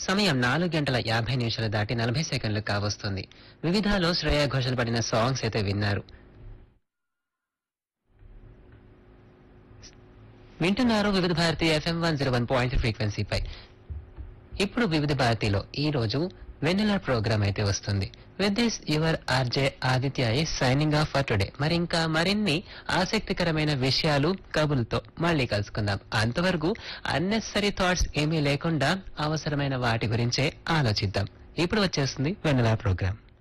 సమయం నాలుగు గంటల యాభై నిమిషాలు దాటి నలభై సెకండ్లు కావస్తుంది వివిధాలో శ్రేయా ఘోషలు పడిన సాంగ్స్ అయితే విన్నారు వింటున్నారు Vividh Bharati FM one zero one point ఫ్రీక్వెన్సీపై ఇప్పుడు వివిధ భారతిలో ఈ రోజు వెన్నెల ప్రోగ్రామ్ అయితే వస్తుంది with this your RJ Aditya signing off for today మరి ఇంకా మరిన్ని ఆసక్తికరమైన విషయాలు కబుర్లతో మళ్ళీ కలుసుకుందాం అంతవరకు అన్నెసరీ థాట్స్ ఏమీ లేకుండా అవసరమైన వాటి గురించే ఆలోచిద్దాం ఇప్పుడు వచ్చేస్తుంది వెన్నెల ప్రోగ్రామ్